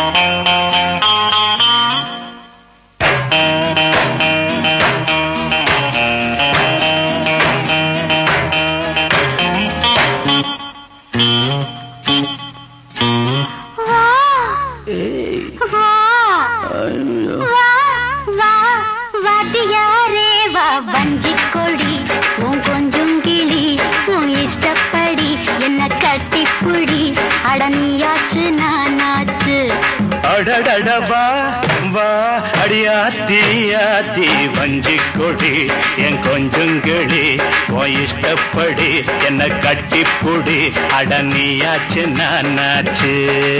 வா வா வா வா வாத்தியாரே வா வஞ்சி கொடி உன் கொஞ்சம் கிளி உன் இஷ்டப்படி என்ன கட்டிப்புடி அடனியாச்சு நானாச்சு அடடட வா வா அடியாத்தி ஆத்தி வஞ்சி கொடி என் கொஞ்சங்களி உன் இஷ்டப்படி என்ன கட்டிப்புடி அடனியாச்சு நானாச்சு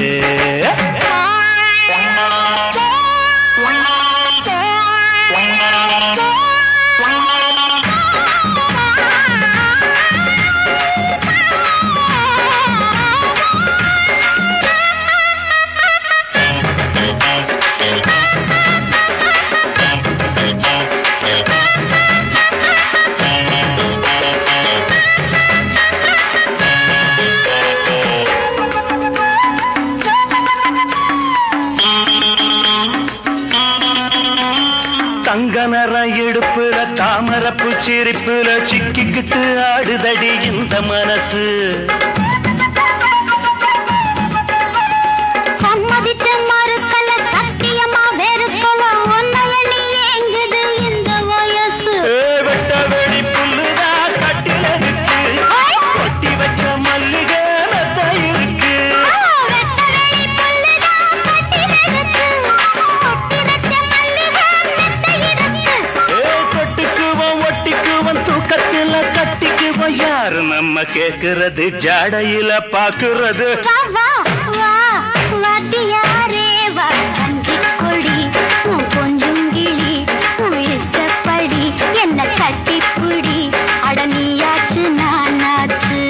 தங்க நிறம் இடுப்புல தாமரப்பு சிரிப்புல சிக்கிக்கிட்டு ஆடுதடி இந்த மனசு சம்மதிச்ச மறுக்கல சத்தியமா வெறுக்கல உன்னை எண்ணி ஏங்குது இந்த வயசு ஏ, வெட்ட வெடி புல்லுதா கட்டில இருக்கு கொட்டி வச்ச மல்லிகை மெத்த இருக்கு ஆ, வெட்ட வெளி புல்லுதான் கட்டி வெறுத்து, கொட்டி வச்ச மல்லிகை மெத்தை இருக்கு. ஏ, தொட்டுக்குவோம் ஒட்டிக்குவோம் தூக்கத்துல கட்டிக்குவோம் யாரு நம்ம கேக்குறது ஜாடையில பாக்குறது வா, வா, வா, வாத்தியாரே வா, வஞ்சிக் கொடி, உன் கொஞ்சம் கிளி, உன் இஷ்டப்படி என்ன கட்டிப்புடி அட நீயாச்சு நானாச்சு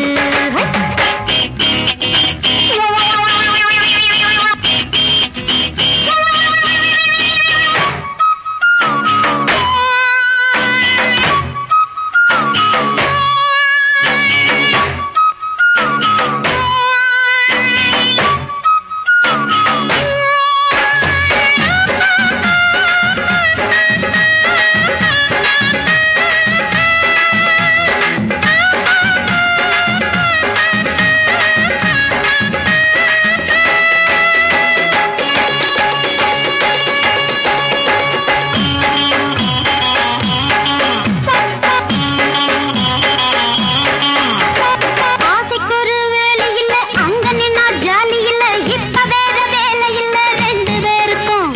ஆசைக்கொரு வேலை இல்ல அங்க நின்னா ஜாலி இல்ல இப்ப வேற வேலை இல்ல ரெண்டு பேருக்கும்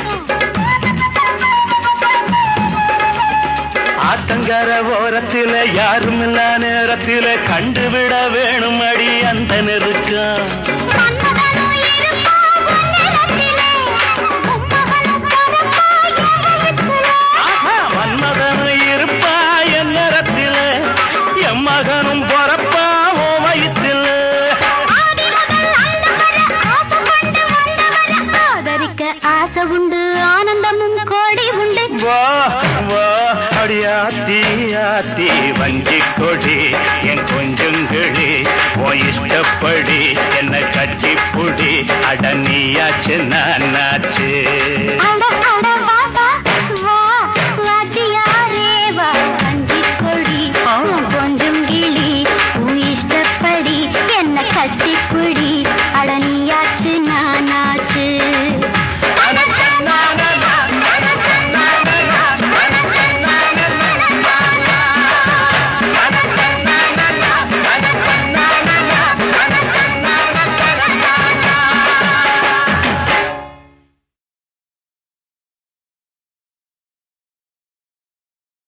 ஆத்தங்கர ஓரத்தில யாரும் இல்ல நேரத்தில கண்டுவிட வேணும் அடி அந்த நெருக்கம் மன்மதனும் இருப்பான் உன்னிடத்திலே, உம்மகனும் பிறப்பான் என் ஆஹா, மன்மதனும் இருப்பா என் நேரத்தில என் மகனும் பொறப்பா ஓ வயிற்றில ஆதி முதல் அண்டம் வரை ஆசை கொண்டு வந்தவரை ஆதரிக்க ஆசை உண்டு ஆனந்தமும் கோடி உண்டு வா வா அடியாத்தி ஆத்தி வஞ்சி கொடி என் கொஞ்சங்களி உன் இஷ்டப்படி என்ன கட்டிப்புடி அடனியாச்சு நானாச்சு அட